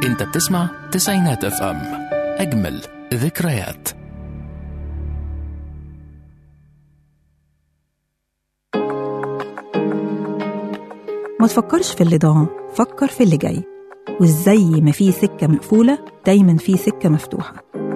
انت بتسمع تسعينات اف ام اجمل ذكريات ما تفكرش في اللي ضاع فكر في اللي جاي وازاي ما في سكة مقفولة دايما في سكة مفتوحة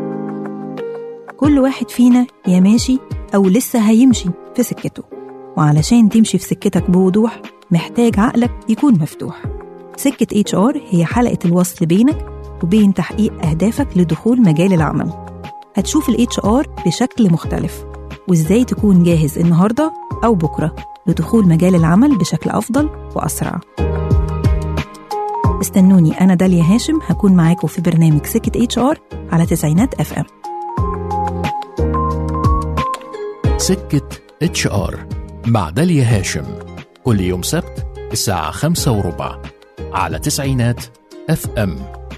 كل واحد فينا يا ماشي أو لسه هيمشي في سكته وعلشان تمشي في سكتك بوضوح محتاج عقلك يكون مفتوح سكة HR هي حلقة الوصل بينك وبين تحقيق أهدافك لدخول مجال العمل هتشوف ال HR بشكل مختلف وإزاي تكون جاهز النهاردة أو بكرة لدخول مجال العمل بشكل أفضل وأسرع استنوني أنا داليا هاشم هكون معاكم في برنامج سكة اتش ار على تسعينات اف ام سكة اتش ار مع داليا هاشم كل يوم سبت الساعة خمسة وربع على تسعينات اف ام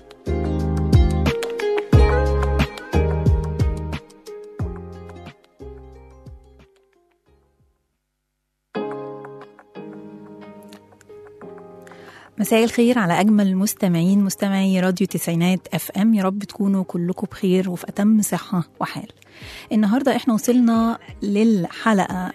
مساء الخير على أجمل مستمعين مستمعي راديو تسعينات اف ام يا رب تكونوا كلكم بخير وفي أتم صحة وحال النهاردة احنا وصلنا للحلقة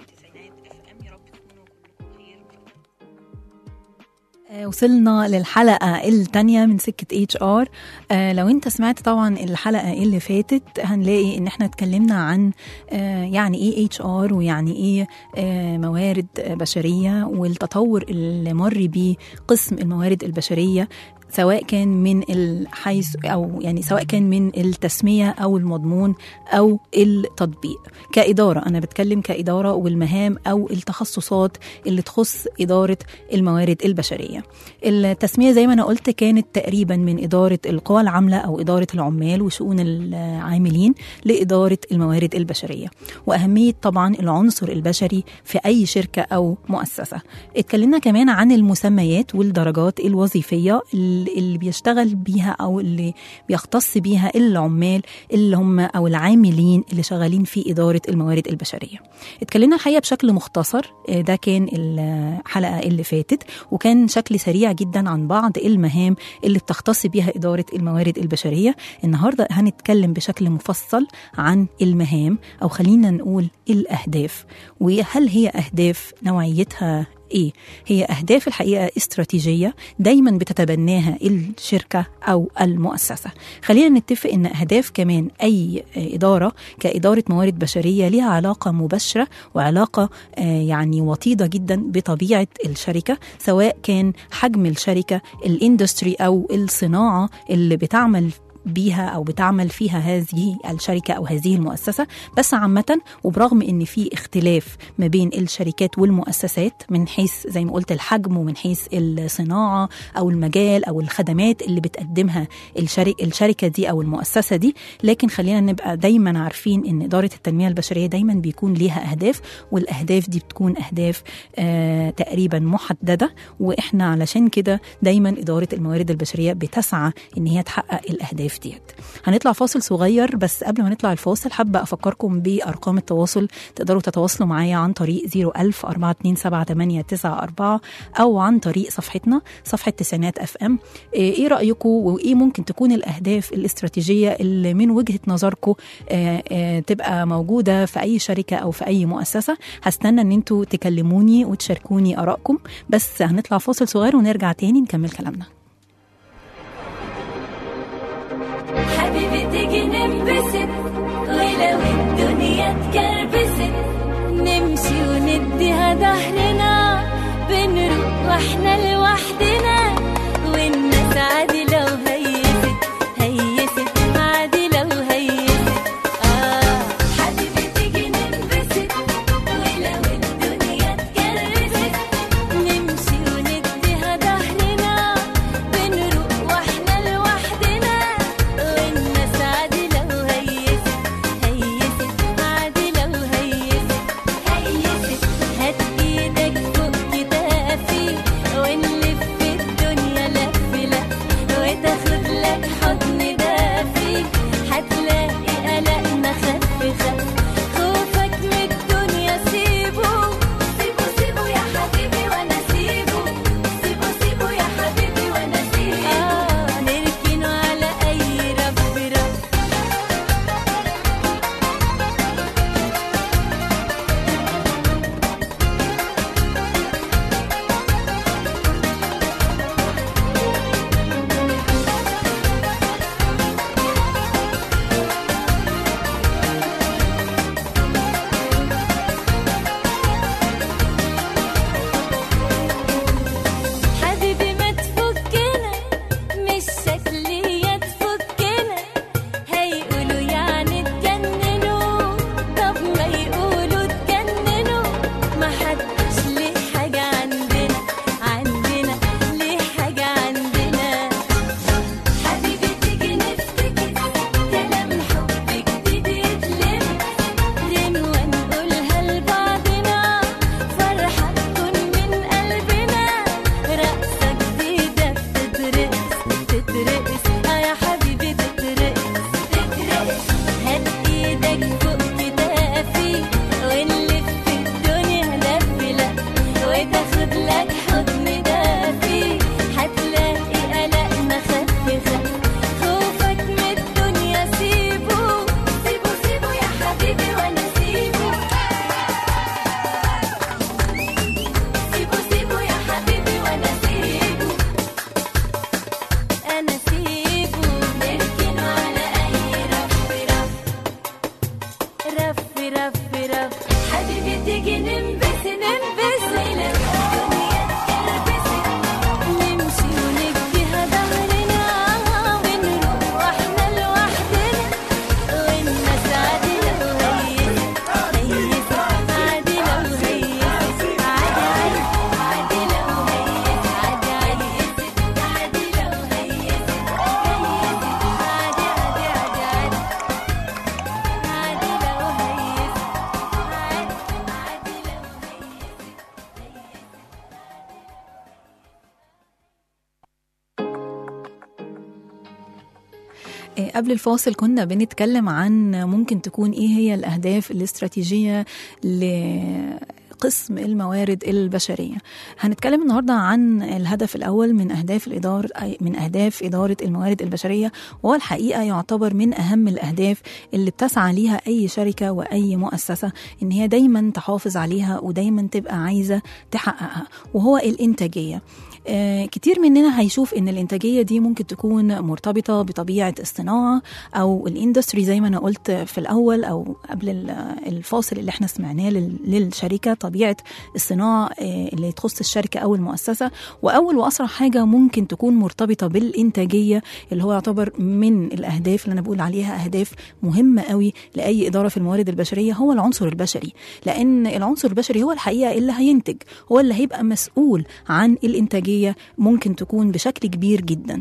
آه، وصلنا للحلقة التانية من سكة اتش ار لو انت سمعت طبعا الحلقة اللي فاتت هنلاقي ان احنا اتكلمنا عن آه، يعني ايه اتش ار ويعني ايه آه، موارد بشرية والتطور اللي مر بيه قسم الموارد البشرية سواء كان من الحيث او يعني سواء كان من التسميه او المضمون او التطبيق كاداره انا بتكلم كاداره والمهام او التخصصات اللي تخص اداره الموارد البشريه التسميه زي ما انا قلت كانت تقريبا من اداره القوى العامله او اداره العمال وشؤون العاملين لاداره الموارد البشريه واهميه طبعا العنصر البشري في اي شركه او مؤسسه اتكلمنا كمان عن المسميات والدرجات الوظيفيه اللي بيشتغل بيها او اللي بيختص بيها العمال اللي هم او العاملين اللي شغالين في اداره الموارد البشريه. اتكلمنا الحقيقه بشكل مختصر آه، ده كان الحلقه اللي فاتت وكان شكل سريع جدا عن بعض المهام اللي بتختص بيها اداره الموارد البشريه. النهارده هنتكلم بشكل مفصل عن المهام او خلينا نقول الاهداف وهل هي اهداف نوعيتها ايه هي اهداف الحقيقه استراتيجيه دايما بتتبناها الشركه او المؤسسه خلينا نتفق ان اهداف كمان اي اداره كاداره موارد بشريه ليها علاقه مباشره وعلاقه آه، يعني وطيده جدا بطبيعه الشركه سواء كان حجم الشركه الاندستري او الصناعه اللي بتعمل بيها او بتعمل فيها هذه الشركه او هذه المؤسسه بس عامه وبرغم ان في اختلاف ما بين الشركات والمؤسسات من حيث زي ما قلت الحجم ومن حيث الصناعه او المجال او الخدمات اللي بتقدمها الشركه الشركه دي او المؤسسه دي لكن خلينا نبقى دايما عارفين ان اداره التنميه البشريه دايما بيكون ليها اهداف والاهداف دي بتكون اهداف آه تقريبا محدده واحنا علشان كده دايما اداره الموارد البشريه بتسعى ان هي تحقق الاهداف ديت هنطلع فاصل صغير بس قبل ما نطلع الفاصل حابة أفكركم بأرقام التواصل تقدروا تتواصلوا معايا عن طريق 01000 427 أو عن طريق صفحتنا صفحة تسعينات اف ام إيه رأيكم وإيه ممكن تكون الأهداف الاستراتيجية اللي من وجهة نظركم آه، آه، تبقى موجودة في أي شركة أو في أي مؤسسة هستنى إن انتوا تكلموني وتشاركوني آرائكم بس هنطلع فاصل صغير ونرجع تاني نكمل كلامنا حبيبي تيجي ننبسط ولو الدنيا اتكربست نمشي ونديها ظهرنا بنروح واحنا لوحدنا والناس عادي لو هيست هيست عادي لو هيست آه حبيبي تيجي ننبسط ولو الدنيا اتكربست نمشي ونديها ظهرنا بنروح واحنا لوحدنا والناس عادي لو هيست هيست عادي لو هيست هيست هات آه، قبل الفاصل كنا بنتكلم عن ممكن تكون ايه هي الاهداف الاستراتيجيه لقسم الموارد البشريه هنتكلم النهارده عن الهدف الاول من اهداف الاداره أي- من اهداف اداره الموارد البشريه وهو الحقيقه يعتبر من اهم الاهداف اللي بتسعى ليها اي شركه واي مؤسسه ان هي دايما تحافظ عليها ودايما تبقى عايزه تحققها وهو الانتاجيه آه، كتير مننا هيشوف ان الانتاجيه دي ممكن تكون مرتبطه بطبيعه الصناعه او الاندستري زي ما انا قلت في الاول او قبل ال- الفاصل اللي احنا سمعناه لل- للشركه طبيعه الصناعه آه، اللي تخص الشركه او المؤسسه واول واسرع حاجه ممكن تكون مرتبطه بالانتاجيه اللي هو يعتبر من الاهداف اللي انا بقول عليها اهداف مهمه قوي لاي اداره في الموارد البشريه هو العنصر البشري لان العنصر البشري هو الحقيقه اللي هينتج هو اللي هيبقى مسؤول عن الانتاجيه ممكن تكون بشكل كبير جدا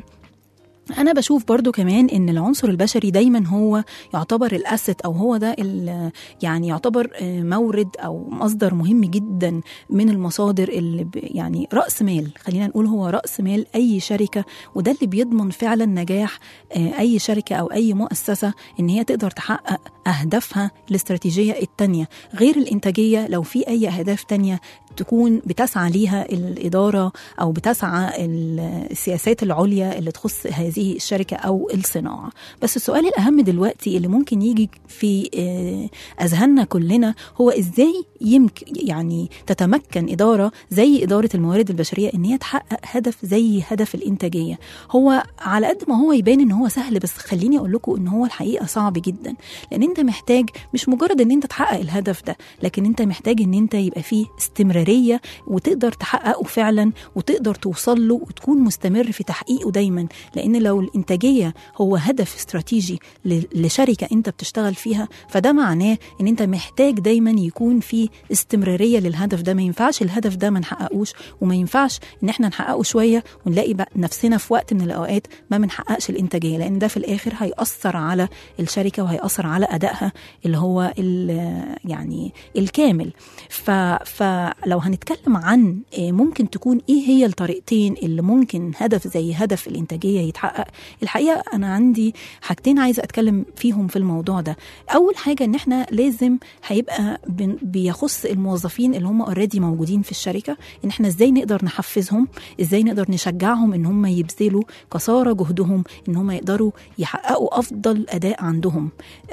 انا بشوف برضو كمان ان العنصر البشري دايما هو يعتبر الاسيت او هو ده ال- يعني يعتبر آه، مورد او مصدر مهم جدا من المصادر اللي ب- يعني راس مال خلينا نقول هو راس مال اي شركه وده اللي بيضمن فعلا نجاح آه، اي شركه او اي مؤسسه ان هي تقدر تحقق اهدافها الاستراتيجيه التانيه غير الانتاجيه لو في اي اهداف تانيه تكون بتسعى ليها الاداره او بتسعى ال- السياسات العليا اللي تخص هذه الشركه او الصناعه بس السؤال الاهم دلوقتي اللي ممكن يجي في آه، اذهاننا كلنا هو ازاي يمكن يعني تتمكن اداره زي اداره الموارد البشريه ان هي تحقق هدف زي هدف الانتاجيه هو على قد ما هو يبان ان هو سهل بس خليني اقول لكم ان هو الحقيقه صعب جدا لان انت محتاج مش مجرد ان انت تحقق الهدف ده لكن انت محتاج ان انت يبقى فيه استمراريه وتقدر تحققه فعلا وتقدر توصل له وتكون مستمر في تحقيقه دايما لان لو الانتاجيه هو هدف استراتيجي ل- لشركه انت بتشتغل فيها فده معناه ان انت محتاج دايما يكون في استمراريه للهدف ده ما ينفعش الهدف ده ما نحققوش وما ينفعش ان احنا نحققه شويه ونلاقي بقى نفسنا في وقت من الاوقات ما بنحققش الانتاجيه لان ده في الاخر هيأثر على الشركه وهيأثر على ادائها اللي هو ال- يعني الكامل ف فلو هنتكلم عن آه، ممكن تكون ايه هي الطريقتين اللي ممكن هدف زي هدف الانتاجيه يتحقق الحقيقه انا عندي حاجتين عايزه اتكلم فيهم في الموضوع ده اول حاجه ان احنا لازم هيبقى بن- بيخص الموظفين اللي هم اوريدي موجودين في الشركه ان احنا ازاي نقدر نحفزهم ازاي نقدر نشجعهم ان هم يبذلوا قصارى جهدهم ان هم يقدروا يحققوا افضل اداء عندهم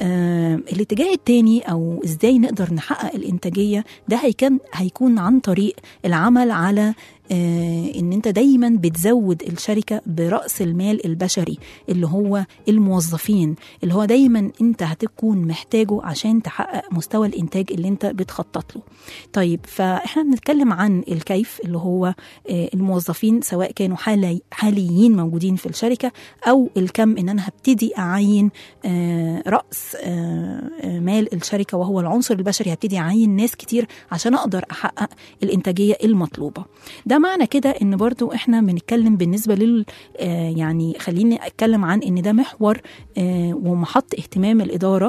آه الاتجاه التاني او ازاي نقدر نحقق الانتاجيه ده هيكون هيكون عن طريق العمل على آه ان انت دايما بتزود الشركه براس المال البشري اللي هو الموظفين اللي هو دايما انت هتكون محتاجه عشان تحقق مستوى الانتاج اللي انت بتخطط له طيب فاحنا بنتكلم عن الكيف اللي هو آه الموظفين سواء كانوا حالي حاليين موجودين في الشركه او الكم ان انا هبتدي اعين آه راس آه آه، مال الشركه وهو العنصر البشري هبتدي اعين ناس كتير عشان اقدر احقق الانتاجيه المطلوبه ده معنى كده ان برضو احنا بنتكلم بالنسبه لل آه يعني خليني اتكلم عن ان ده محور آه ومحط اهتمام الاداره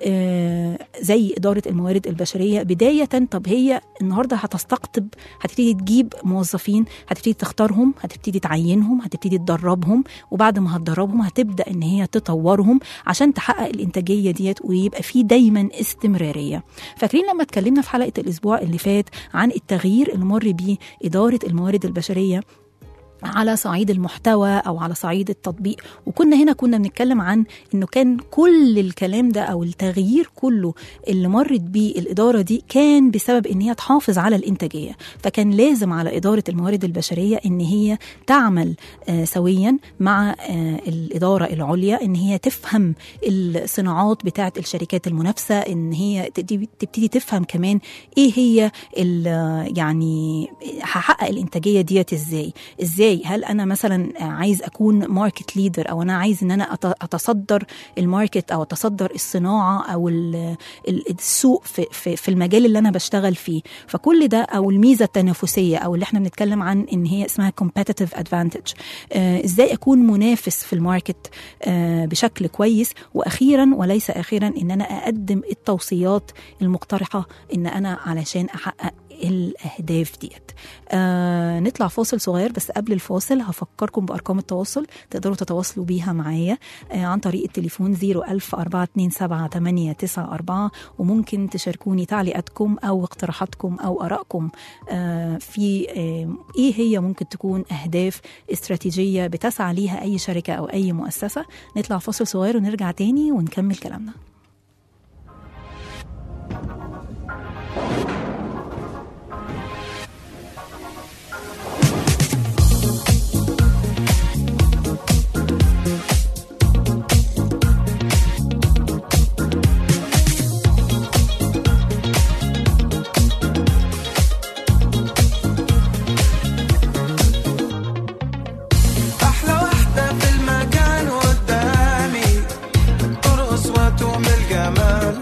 آه زي اداره الموارد البشريه بدايه طب هي النهارده هتستقطب هتبتدي تجيب موظفين هتبتدي تختارهم هتبتدي تعينهم هتبتدي تدربهم وبعد ما هتدربهم هتبدا ان هي تطورهم عشان تحقق الانتاجيه ديت ويبقى في دايما استمراريه فاكرين لما اتكلمنا في حلقه الاسبوع اللي فات عن التغيير اللي مر بيه اداره الموارد البشريه على صعيد المحتوى او على صعيد التطبيق وكنا هنا كنا بنتكلم عن انه كان كل الكلام ده او التغيير كله اللي مرت بيه الاداره دي كان بسبب ان هي تحافظ على الانتاجيه فكان لازم على اداره الموارد البشريه ان هي تعمل آه سويا مع آه الاداره العليا ان هي تفهم الصناعات بتاعه الشركات المنافسه ان هي تبتدي تبتدي تفهم كمان ايه هي ال- يعني هحقق الانتاجيه ديت ازاي ازاي هل انا مثلا عايز اكون ماركت ليدر او انا عايز ان انا أت- اتصدر الماركت او اتصدر الصناعه او ال- ال- السوق في, في, في المجال اللي انا بشتغل فيه فكل ده او الميزه التنافسيه او اللي احنا بنتكلم عن ان هي اسمها competitive advantage آه ازاي اكون منافس في الماركت آه بشكل كويس واخيرا وليس اخيرا ان انا اقدم التوصيات المقترحه ان انا علشان احقق الاهداف ديت آه نطلع فاصل صغير بس قبل الفاصل هفكركم بارقام التواصل تقدروا تتواصلوا بيها معايا آه عن طريق التليفون 010427894 وممكن تشاركوني تعليقاتكم او اقتراحاتكم او ارائكم آه في آه ايه هي ممكن تكون اهداف استراتيجيه بتسعى ليها اي شركه او اي مؤسسه نطلع فاصل صغير ونرجع تاني ونكمل كلامنا أحلى واحدة في المكان قدامي ترقص وتوم الجمال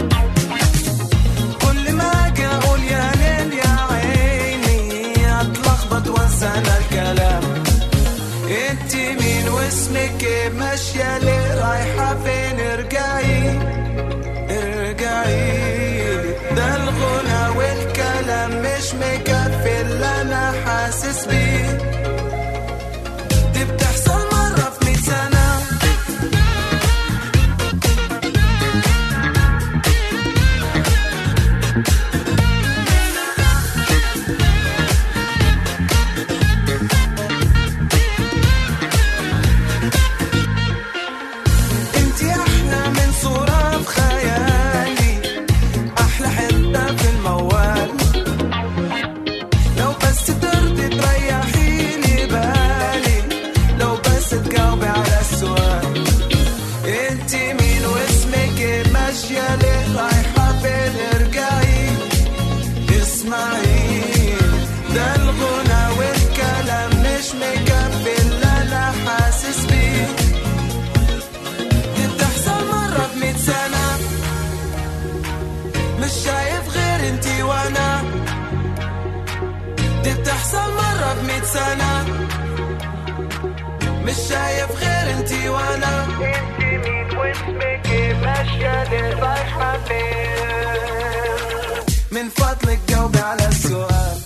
كل ما أجي أقول يا ليل يا عيني أتلخبط وأنسى أنا الكلام انت مين واسمك ايه ماشية ليه رايحة فين ارجعي ارجعي ده الغنى والكلام مش مكفي اللي انا حاسس بيه دي بتحصل مرة في مية سنة انتي احلى من صورة في خيالي احلى حتة في الموال لو بس ترضي تريحي لي بالي لو بس تجاوبي على السؤال انتي مين واسمك ايه ماشية ليه رايحة فين ارجعي اسمعي ده الغنى والكلام مش مكفي اللي انا حاسس بيه دي بتحصل مرة بمية سنة مش شايف غير انتي وانا دي بتحصل مرة بمية سنة مش شايف غير انتي وانا انتي مين واسمك ايه ماشية ليه رايحة فين من فضلك جاوبي على السؤال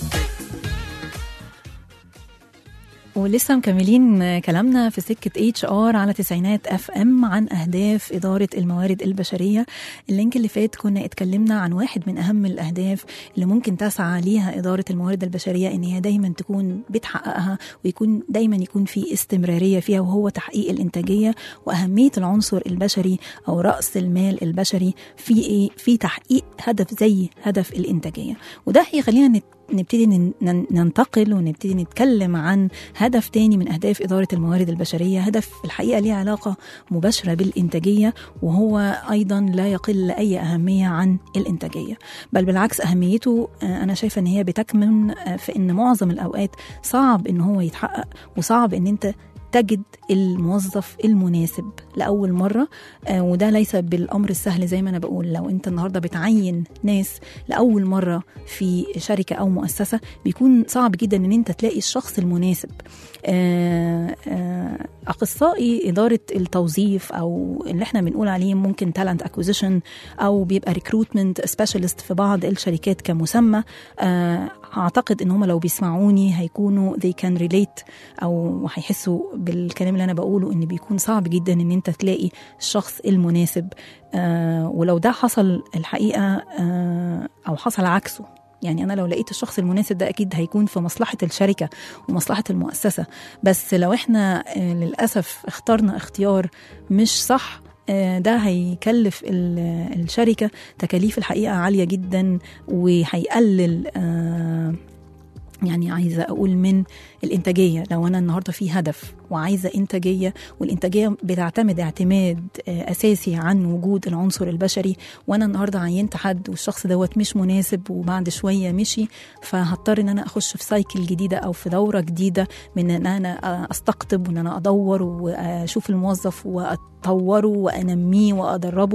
ولسه مكملين كلامنا في سكة اتش ار على تسعينات اف ام عن اهداف ادارة الموارد البشرية اللينك اللي فات كنا اتكلمنا عن واحد من اهم الاهداف اللي ممكن تسعى ليها ادارة الموارد البشرية ان هي دايما تكون بتحققها ويكون دايما يكون في استمرارية فيها وهو تحقيق الانتاجية واهمية العنصر البشري او رأس المال البشري في ايه في تحقيق هدف زي هدف الانتاجية وده هيخلينا نت نبتدي نن- نن- ننتقل ونبتدي نتكلم عن هدف تاني من أهداف إدارة الموارد البشرية هدف في الحقيقة ليه علاقة مباشرة بالإنتاجية وهو أيضا لا يقل أي أهمية عن الإنتاجية بل بالعكس أهميته آه، أنا شايفة أن هي بتكمن آه، في أن معظم الأوقات صعب أن هو يتحقق وصعب أن أنت تجد الموظف المناسب لأول مرة آه، وده ليس بالأمر السهل زي ما أنا بقول لو أنت النهاردة بتعين ناس لأول مرة في شركة أو مؤسسة بيكون صعب جدا أن أنت تلاقي الشخص المناسب آه، آه، أخصائي إدارة التوظيف أو اللي احنا بنقول عليه ممكن تالنت اكوزيشن أو بيبقى ريكروتمنت سبيشالست في بعض الشركات كمسمى آه، أعتقد إن هم لو بيسمعوني هيكونوا they can relate أو هيحسوا بالكلام اللي أنا بقوله إن بيكون صعب جدا إن أنت تلاقي الشخص المناسب آه، ولو ده حصل الحقيقة آه، أو حصل عكسه يعني أنا لو لقيت الشخص المناسب ده أكيد هيكون في مصلحة الشركة ومصلحة المؤسسة بس لو إحنا آه، للأسف اخترنا اختيار مش صح آه، ده هيكلف ال- الشركة تكاليف الحقيقة عالية جدا وهيقلل آه، يعني عايزة أقول من الإنتاجية لو أنا النهاردة في هدف وعايزة إنتاجية والإنتاجية بتعتمد اعتماد آه، أساسي عن وجود العنصر البشري وأنا النهاردة عينت حد والشخص دوت مش مناسب وبعد شوية مشي فهضطر إن أنا أخش في سايكل جديدة أو في دورة جديدة من إن أنا أستقطب وإن أنا أدور وأشوف الموظف وأطوره وأنميه وأدربه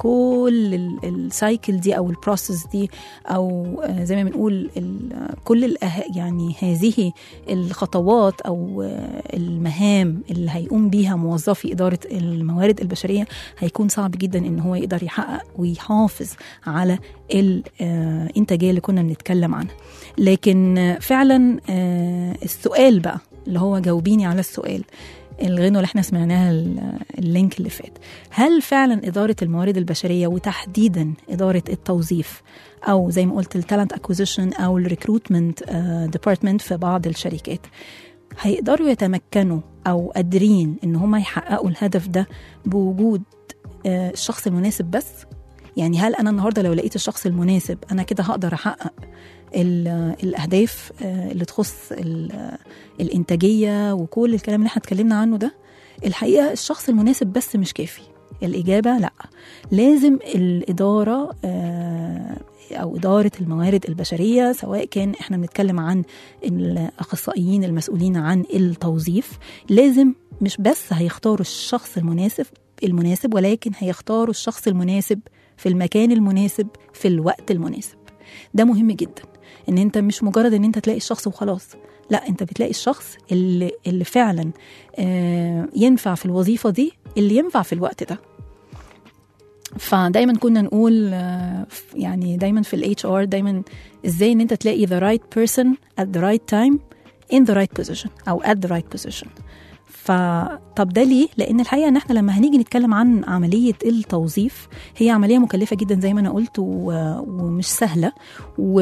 كل ال- السايكل دي أو البروسيس دي أو آه، زي ما بنقول ال- كل الأه... يعني هذه الخطوات او آه، المهام اللي هيقوم بيها موظفي اداره الموارد البشريه هيكون صعب جدا ان هو يقدر يحقق ويحافظ على الانتاجيه اللي كنا بنتكلم عنها لكن آه، فعلا آه، السؤال بقى اللي هو جاوبيني على السؤال الغنوة اللي احنا سمعناها ال- اللينك اللي فات هل فعلا إدارة الموارد البشرية وتحديدا إدارة التوظيف أو زي ما قلت التالنت اكوزيشن أو الريكروتمنت ديبارتمنت في بعض الشركات هيقدروا يتمكنوا أو قادرين إن هم يحققوا الهدف ده بوجود آه، الشخص المناسب بس يعني هل أنا النهاردة لو لقيت الشخص المناسب أنا كده هقدر أحقق ال- الأهداف آه، اللي تخص ال- الإنتاجية وكل الكلام اللي احنا اتكلمنا عنه ده الحقيقة الشخص المناسب بس مش كافي الإجابة لا لازم الإدارة آه، أو إدارة الموارد البشرية سواء كان إحنا بنتكلم عن الأخصائيين المسؤولين عن التوظيف لازم مش بس هيختاروا الشخص المناسب المناسب ولكن هيختاروا الشخص المناسب في المكان المناسب في الوقت المناسب ده مهم جدا ان انت مش مجرد ان انت تلاقي الشخص وخلاص لا انت بتلاقي الشخص اللي اللي فعلا آه، ينفع في الوظيفه دي اللي ينفع في الوقت ده فدايما كنا نقول آه، ف- يعني دايما في الاتش ار دايما ازاي ان انت تلاقي the right person at the right time in the right position او at the right position فطب ده ليه؟ لأن الحقيقة إن إحنا لما هنيجي نتكلم عن عملية التوظيف هي عملية مكلفة جدا زي ما أنا قلت و... ومش سهلة و...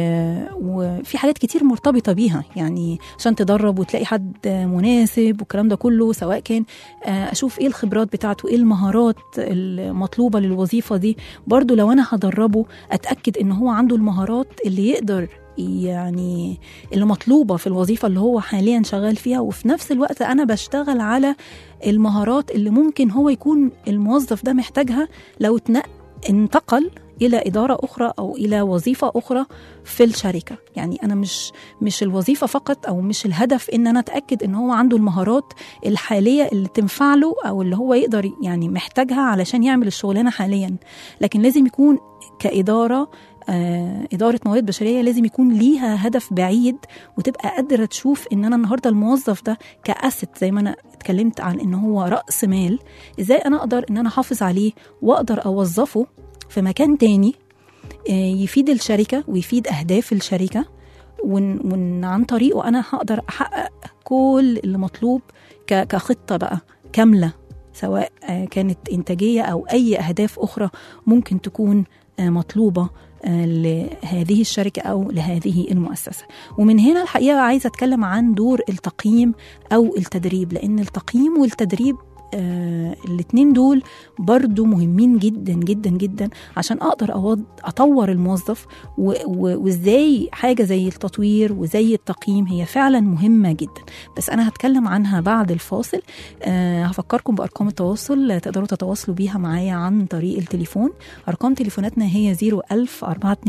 وفي حاجات كتير مرتبطة بيها يعني عشان تدرب وتلاقي حد مناسب والكلام ده كله سواء كان آه، أشوف إيه الخبرات بتاعته إيه المهارات المطلوبة للوظيفة دي برضو لو أنا هدربه أتأكد إن هو عنده المهارات اللي يقدر يعني اللي مطلوبة في الوظيفة اللي هو حاليا شغال فيها وفي نفس الوقت أنا بشتغل على المهارات اللي ممكن هو يكون الموظف ده محتاجها لو اتنق- انتقل إلى إدارة أخرى أو إلى وظيفة أخرى في الشركة يعني أنا مش مش الوظيفة فقط أو مش الهدف إن أنا أتأكد إن هو عنده المهارات الحالية اللي تنفع له أو اللي هو يقدر يعني محتاجها علشان يعمل الشغلانة حاليا لكن لازم يكون كإدارة آه، إدارة موارد بشرية لازم يكون ليها هدف بعيد وتبقى قادرة تشوف إن أنا النهاردة الموظف ده كأسد زي ما أنا اتكلمت عن إن هو رأس مال إزاي أنا أقدر إن أنا أحافظ عليه وأقدر أوظفه في مكان تاني آه، يفيد الشركة ويفيد أهداف الشركة وإن وإن عن طريقه أنا هقدر أحقق كل اللي مطلوب ك- كخطة بقى كاملة سواء آه، كانت إنتاجية أو أي أهداف أخرى ممكن تكون آه، مطلوبة آه، لهذه الشركة أو لهذه المؤسسة ومن هنا الحقيقة عايزة أتكلم عن دور التقييم أو التدريب لأن التقييم والتدريب آه الاتنين دول برضو مهمين جدا جدا جدا عشان اقدر أوض- اطور الموظف و- و- وازاي حاجه زي التطوير وزي التقييم هي فعلا مهمه جدا بس انا هتكلم عنها بعد الفاصل آه هفكركم بارقام التواصل تقدروا تتواصلوا بيها معايا عن طريق التليفون ارقام تليفوناتنا هي 01000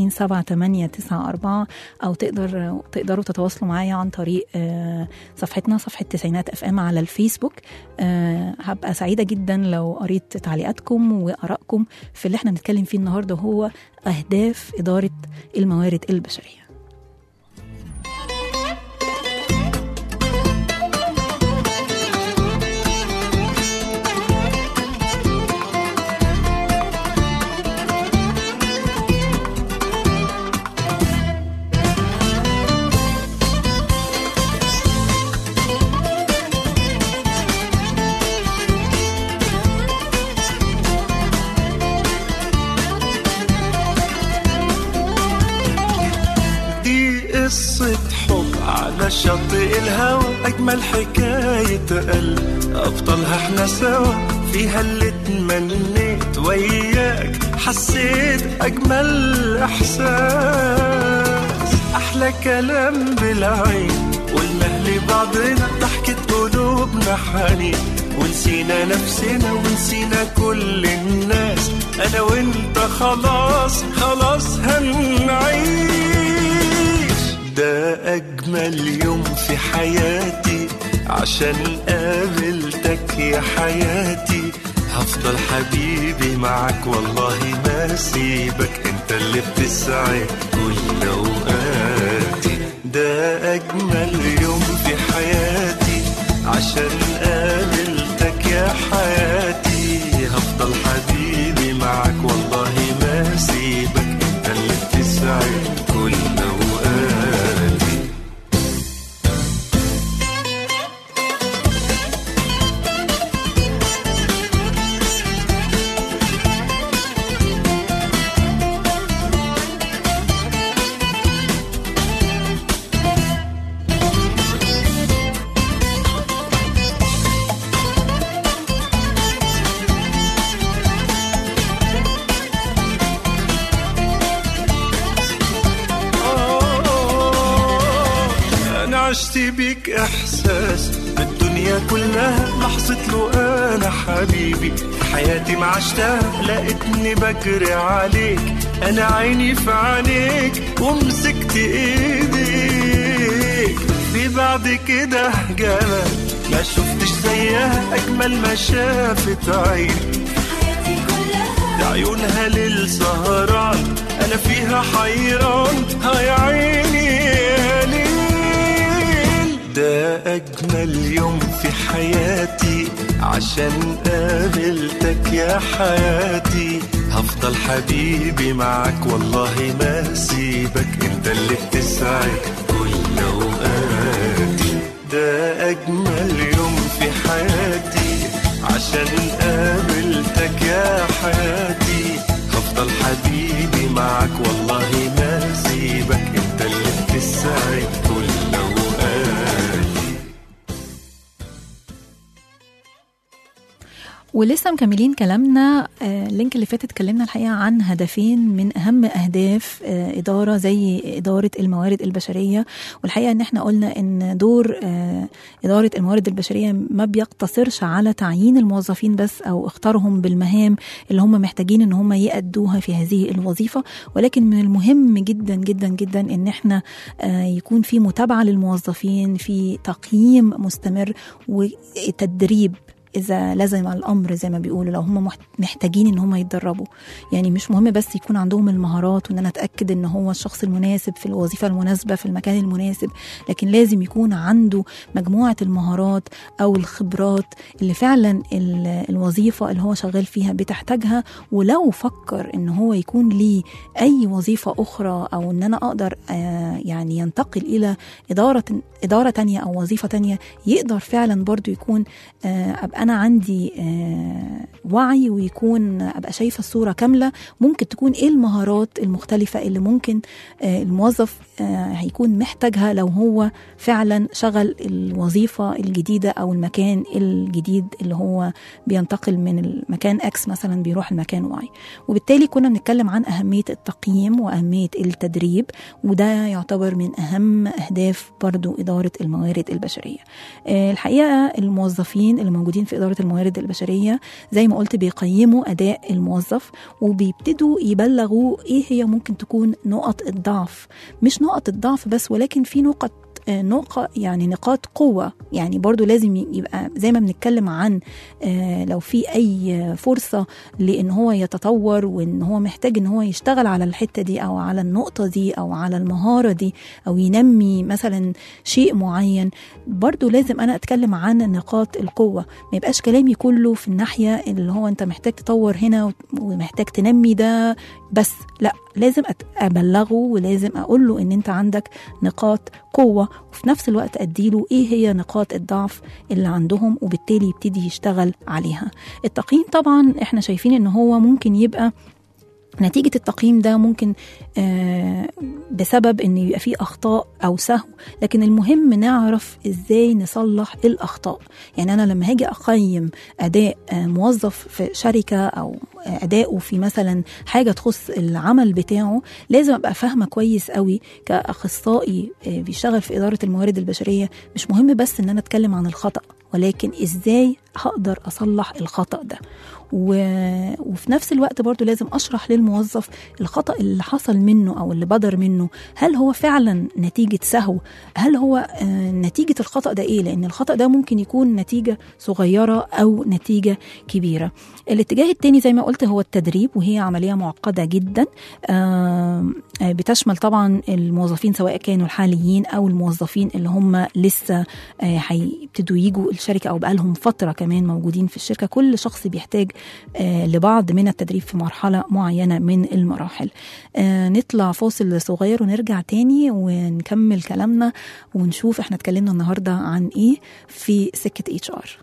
427 او تقدر تقدروا تتواصلوا معايا عن طريق آه صفحتنا صفحه تسعينات اف ام على الفيسبوك آه هبقى سعيده جدا لو قريت تعليقاتكم وارائكم في اللي احنا بنتكلم فيه النهارده هو اهداف اداره الموارد البشريه دي قصة حب على شاطئ الهوى أجمل حكاية قلب أبطالها احنا سوا فيها اللي اتمنيت وياك حسيت أجمل إحساس أحلى كلام بالعين قلنا لبعضنا ضحكة قلوبنا حنين ونسينا نفسنا ونسينا كل الناس أنا وأنت خلاص خلاص هنعيش ده أجمل يوم في حياتي عشان قابلتك يا حياتي هفضل حبيبي معاك والله ما سيبك انت اللي بتسعد كل اوقاتي ده أجمل يوم في حياتي عشان قابلتك يا حياتي هفضل حبيبي معاك والله ما سيبك انت اللي بتسعد كل أوقاتي أنا عشت بيك إحساس بالدنيا كلها لحظة له أنا حبيبي في حياتي ما عشتها لقيتني بجري عليك أنا عيني في عينيك ومسكت إيديك في بعد كده جمال ما شفتش زيها أجمل ما شافت عيني حياتي كلها ده عيونها للسهران انا فيها حيران هاي عيني يا ليل ده اجمل يوم في حياتي عشان قابلتك يا حياتي هفضل حبيبي معاك والله ما سيبك انت اللي بتسعد كل اوقاتي ده اجمل يوم في حياتي عشان قابلتك يا حياتي هفضل حبيبي معاك والله ما سيبك انت اللي بتسعد كل اوقاتي ولسه مكملين كلامنا آه، اللينك اللي فات اتكلمنا الحقيقه عن هدفين من اهم اهداف آه، اداره زي اداره الموارد البشريه والحقيقه ان احنا قلنا ان دور آه، اداره الموارد البشريه ما بيقتصرش على تعيين الموظفين بس او اختارهم بالمهام اللي هم محتاجين ان هم يأدوها في هذه الوظيفه ولكن من المهم جدا جدا جدا ان احنا آه، يكون في متابعه للموظفين في تقييم مستمر وتدريب اذا لزم الامر زي ما بيقولوا لو هم محت- محتاجين ان هم يتدربوا يعني مش مهم بس يكون عندهم المهارات وان انا اتاكد ان هو الشخص المناسب في الوظيفه المناسبه في المكان المناسب لكن لازم يكون عنده مجموعه المهارات او الخبرات اللي فعلا ال- الوظيفه اللي هو شغال فيها بتحتاجها ولو فكر ان هو يكون ليه اي وظيفه اخرى او ان انا اقدر آه، يعني ينتقل الى اداره اداره تانية او وظيفه تانية يقدر فعلا برضو يكون آه، ابقى انا عندي آه، وعي ويكون ابقى شايفه الصوره كامله ممكن تكون ايه المهارات المختلفه اللي ممكن آه، الموظف آه، هيكون محتاجها لو هو فعلا شغل الوظيفه الجديده او المكان الجديد اللي هو بينتقل من المكان اكس مثلا بيروح المكان واي وبالتالي كنا بنتكلم عن اهميه التقييم واهميه التدريب وده يعتبر من اهم اهداف برضو اداره الموارد البشريه آه، الحقيقه الموظفين اللي موجودين في اداره الموارد البشريه زي ما قلت بيقيموا اداء الموظف وبيبتدوا يبلغوا ايه هي ممكن تكون نقط الضعف مش نقط الضعف بس ولكن في نقط آه، نقط يعني نقاط قوة يعني برضو لازم يبقى زي ما بنتكلم عن آه، لو في أي فرصة لأن هو يتطور وأن هو محتاج أن هو يشتغل على الحتة دي أو على النقطة دي أو على المهارة دي أو ينمي مثلا شيء معين برضو لازم أنا أتكلم عن نقاط القوة ما يبقاش كلامي كله في الناحية اللي هو أنت محتاج تطور هنا ومحتاج تنمي ده بس لا لازم أت- أبلغه ولازم أقول له أن أنت عندك نقاط قوة وفي نفس الوقت أديله إيه هي نقاط الضعف اللي عندهم وبالتالي يبتدي يشتغل عليها التقييم طبعا احنا شايفين ان هو ممكن يبقى نتيجة التقييم ده ممكن آه، بسبب ان يبقى فيه اخطاء او سهو لكن المهم نعرف ازاي نصلح الاخطاء يعني انا لما هاجي اقيم اداء آه، موظف في شركة او اداؤه في مثلا حاجة تخص العمل بتاعه لازم ابقى فاهمة كويس قوي كاخصائي آه، بيشتغل في ادارة الموارد البشرية مش مهم بس ان انا اتكلم عن الخطأ ولكن ازاي هقدر اصلح الخطأ ده و... وفي نفس الوقت برضو لازم اشرح للموظف الخطأ اللي حصل منه او اللي بدر منه هل هو فعلا نتيجه سهو هل هو آه، نتيجه الخطا ده ايه لان الخطا ده ممكن يكون نتيجه صغيره او نتيجه كبيره الاتجاه التاني زي ما قلت هو التدريب وهي عمليه معقده جدا آه، آه، بتشمل طبعا الموظفين سواء كانوا الحاليين او الموظفين اللي هم لسه آه، هيبتدوا يجوا الشركه او بقالهم فتره كمان موجودين في الشركه كل شخص بيحتاج آه، لبعض من التدريب في مرحله معينه من المراحل آه، نطلع فاصل صغير ونرجع تاني ونكمل كلامنا ونشوف احنا اتكلمنا النهارده عن ايه في سكه اتش ار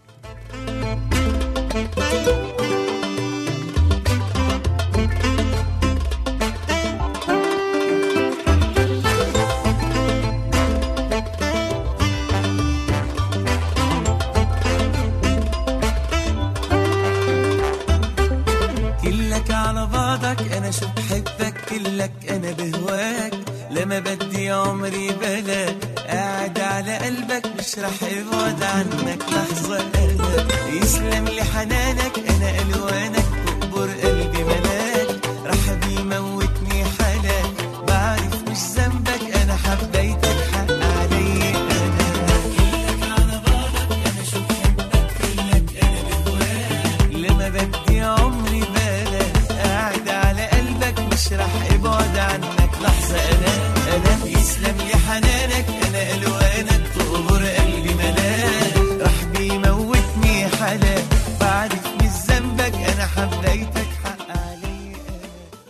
كلك على بعضك انا شو بحبك كلك انا بهواك لما بدي عمري بلاك قاعد على قلبك مش رح ابعد عنك لحظة ابدا يسلم لي حنانك انا الوانك تقبر قلبي ملاك رح بيموتني حلاك بعرف مش ذنبك انا حبيتك حق علي انا كلك على بعضك انا شو بحبك كلك انا بهواك لما بدي عمري بالك قاعد على قلبك مش رح ابعد عنك لحظة انا انا يسلم لي حنانك انا الوانك تقبر قلبي ملاك رح بيموتني حلاك بعرف مش ذنبك انا حبيتك حق علي انا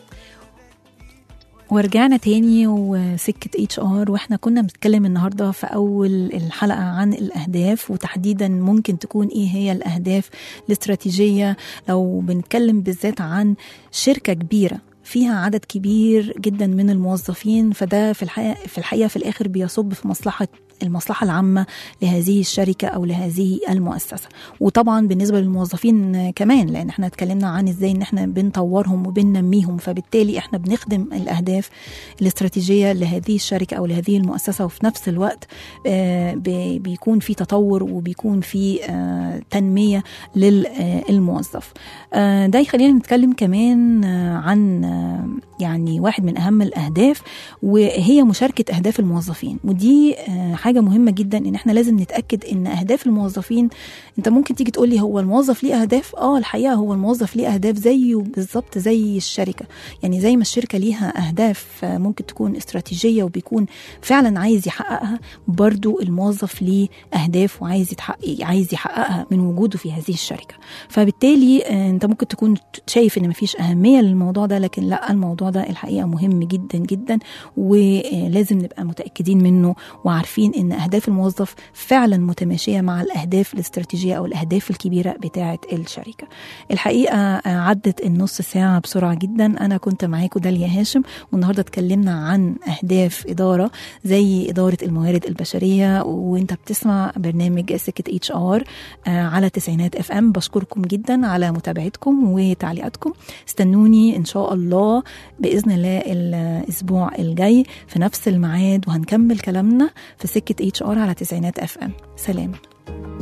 ورجعنا تاني وسكة اتش ار واحنا كنا بنتكلم النهارده في اول الحلقة عن الاهداف وتحديدا ممكن تكون ايه هي الاهداف الاستراتيجية لو بنتكلم بالذات عن شركة كبيرة فيها عدد كبير جدا من الموظفين فده في الحقيقة في الحقيقة في الاخر بيصب في مصلحة المصلحة العامة لهذه الشركة أو لهذه المؤسسة وطبعا بالنسبة للموظفين كمان لأن احنا اتكلمنا عن ازاي ان احنا بنطورهم وبننميهم فبالتالي احنا بنخدم الأهداف الاستراتيجية لهذه الشركة أو لهذه المؤسسة وفي نفس الوقت آه، بي- بيكون في تطور وبيكون في آه، تنمية للموظف آه، ده يخلينا نتكلم كمان آه، عن آه، يعني واحد من أهم الأهداف وهي مشاركة أهداف الموظفين ودي آه، حاجة مهمة جدا إن احنا لازم نتأكد إن أهداف الموظفين أنت ممكن تيجي تقول لي هو الموظف ليه أهداف؟ آه الحقيقة هو الموظف ليه أهداف زيه بالظبط زي الشركة يعني زي ما الشركة ليها أهداف آه، ممكن تكون استراتيجية وبيكون فعلا عايز يحققها برضو الموظف ليه أهداف وعايز يتحقق عايز يحققها من وجوده في هذه الشركة فبالتالي آه، أنت ممكن تكون شايف إن مفيش أهمية للموضوع ده لكن لا الموضوع ده الحقيقة مهم جدا جدا ولازم نبقى متأكدين منه وعارفين إن أهداف الموظف فعلا متماشية مع الأهداف الاستراتيجية أو الأهداف الكبيرة بتاعة الشركة الحقيقة آه، عدت النص ساعة بسرعة جدا أنا كنت معاكم داليا هاشم والنهاردة اتكلمنا عن أهداف إدارة زي إدارة الموارد البشرية وانت بتسمع برنامج سكة اتش ار على تسعينات اف ام بشكركم جدا على متابعتكم وتعليقاتكم استنوني ان شاء الله باذن الله الاسبوع الجاي في نفس الميعاد وهنكمل كلامنا في سكة اتش ار على تسعينات اف ام سلام